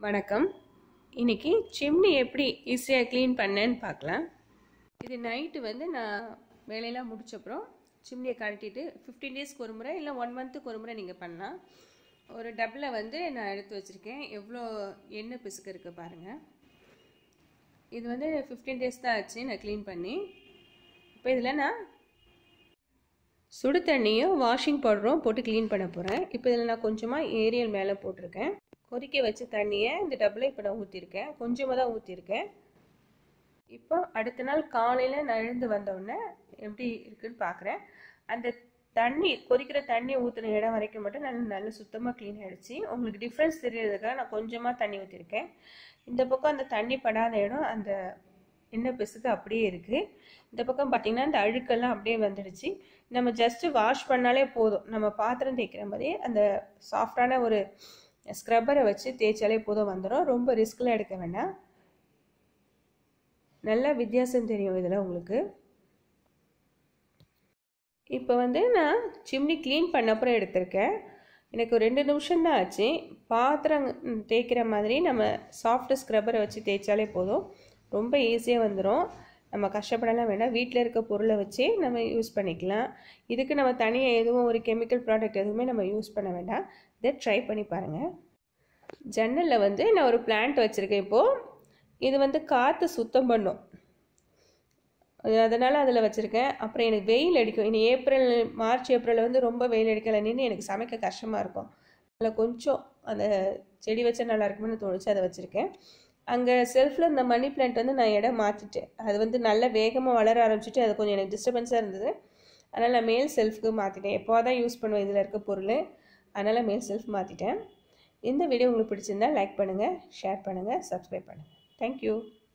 வணக்கம் இன்னைக்கு சிம்னி எப்படி ஈஸியாக க்ளீன் பண்ணேன்னு பார்க்கலாம் இது நைட்டு வந்து நான் வேலையெல்லாம் முடிச்சப்புறம் சிம்னியை கழட்டிட்டு ஃபிஃப்டீன் டேஸ்க்கு ஒரு முறை இல்லை ஒன் மந்த்துக்கு ஒரு முறை நீங்கள் பண்ணலாம் ஒரு டப்பில் வந்து நான் எடுத்து வச்சுருக்கேன் எவ்வளோ எண்ணெய் பிசுக்கு இருக்குது பாருங்கள் இது வந்து ஃபிஃப்டீன் டேஸ் தான் ஆச்சு நான் க்ளீன் பண்ணி இப்போ இதில் நான் சுடு தண்ணியும் வாஷிங் பவுடரும் போட்டு க்ளீன் பண்ண போகிறேன் இப்போ இதில் நான் கொஞ்சமாக ஏரியல் மேலே போட்டிருக்கேன் கொதிக்க வச்ச தண்ணியை இந்த டப்பில் இப்போ நான் ஊற்றிருக்கேன் கொஞ்சமாக தான் ஊற்றிருக்கேன் இப்போ அடுத்த நாள் காலையில் நான் எழுந்து வந்தோடனே எப்படி இருக்குன்னு பார்க்குறேன் அந்த தண்ணி கொதிக்கிற தண்ணி ஊற்றின இடம் வரைக்கும் மட்டும் நல்லா நல்லா சுத்தமாக க்ளீன் ஆகிடுச்சு உங்களுக்கு டிஃப்ரென்ஸ் தெரியறதுக்காக நான் கொஞ்சமாக தண்ணி ஊற்றிருக்கேன் இந்த பக்கம் அந்த தண்ணி படாத இடம் அந்த எண்ணெய் பிசுக்கு அப்படியே இருக்குது இந்த பக்கம் பார்த்திங்கன்னா இந்த அழுக்கெல்லாம் அப்படியே வந்துடுச்சு நம்ம ஜஸ்ட்டு வாஷ் பண்ணாலே போதும் நம்ம பாத்திரம் தேய்க்கிற மாதிரி அந்த சாஃப்டான ஒரு ஸ்க்ரப்பரை வச்சு தேய்ச்சாலே போதும் வந்துடும் ரொம்ப ரிஸ்கில் எடுக்க வேண்டாம் நல்ல வித்தியாசம் தெரியும் இதில் உங்களுக்கு இப்போ வந்து நான் சிம்னி க்ளீன் பண்ண அப்புறம் எடுத்திருக்கேன் எனக்கு ஒரு ரெண்டு நிமிஷம் தான் ஆச்சு பாத்திரம் தேய்க்கிற மாதிரி நம்ம சாஃப்ட் ஸ்க்ரப்பரை வச்சு தேய்ச்சாலே போதும் ரொம்ப ஈஸியாக வந்துடும் நம்ம கஷ்டப்படலாம் வேண்டாம் வீட்டில் இருக்க பொருளை வச்சு நம்ம யூஸ் பண்ணிக்கலாம் இதுக்கு நம்ம தனியாக எதுவும் ஒரு கெமிக்கல் ப்ராடக்ட் எதுவுமே நம்ம யூஸ் பண்ண வேண்டாம் இதை ட்ரை பண்ணி பாருங்கள் ஜன்னலில் வந்து நான் ஒரு பிளான்ட் வச்சுருக்கேன் இப்போது இது வந்து காற்று சுத்தம் பண்ணும் அதனால் அதில் வச்சுருக்கேன் அப்புறம் எனக்கு வெயில் அடிக்கும் இனி ஏப்ரல் மார்ச் ஏப்ரலில் வந்து ரொம்ப வெயில் அடிக்கலைன்னு எனக்கு சமைக்க கஷ்டமாக இருக்கும் அதில் கொஞ்சம் அந்த செடி வச்சா நல்லா இருக்கும்னு தோணுச்சு அதை வச்சுருக்கேன் அங்கே செல்ஃபில் இந்த மணி பிளான்ட் வந்து நான் இடம் மாற்றிட்டேன் அது வந்து நல்லா வேகமாக வளர ஆரம்பிச்சிட்டு அது கொஞ்சம் எனக்கு டிஸ்டர்பன்ஸாக இருந்தது அதனால் நான் மேல் செல்ஃப்க்கு மாற்றிட்டேன் எப்போ தான் யூஸ் பண்ணுவேன் இதில் இருக்க பொருள் அதனால் மேல் செல்ஃப் மாற்றிட்டேன் இந்த வீடியோ உங்களுக்கு பிடிச்சிருந்தா லைக் பண்ணுங்கள் ஷேர் பண்ணுங்கள் சப்ஸ்கிரைப் பண்ணுங்கள் தேங்க்யூ